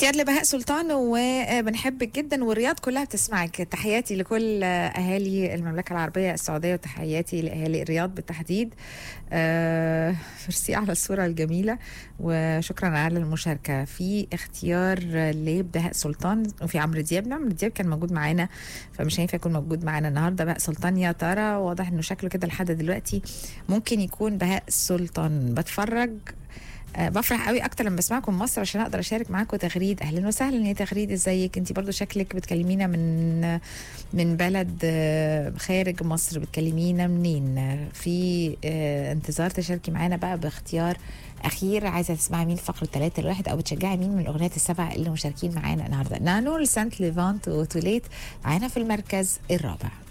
اختيار لبهاء سلطان وبنحبك جدا والرياض كلها بتسمعك تحياتي لكل اهالي المملكه العربيه السعوديه وتحياتي لاهالي الرياض بالتحديد آه، ميرسي على الصوره الجميله وشكرا على المشاركه في اختيار لبهاء سلطان وفي عمرو دياب عمرو دياب كان موجود معانا فمش هينفع يكون موجود معانا النهارده بهاء سلطان يا ترى واضح انه شكله كده لحد دلوقتي ممكن يكون بهاء سلطان بتفرج آه، بفرح قوي اكتر لما بسمعكم مصر عشان اقدر اشارك معاكم تغريد اهلا وسهلا يا تغريد ازيك انت برضو شكلك بتكلمينا من من بلد آه، خارج مصر بتكلمينا منين آه، في آه، انتظار تشاركي معانا بقى باختيار اخير عايزه تسمعي مين فقره ثلاثة الواحد او بتشجعي مين من الاغنيات السبع اللي مشاركين معانا النهارده نانو لسانت ليفانت وتوليت معانا في المركز الرابع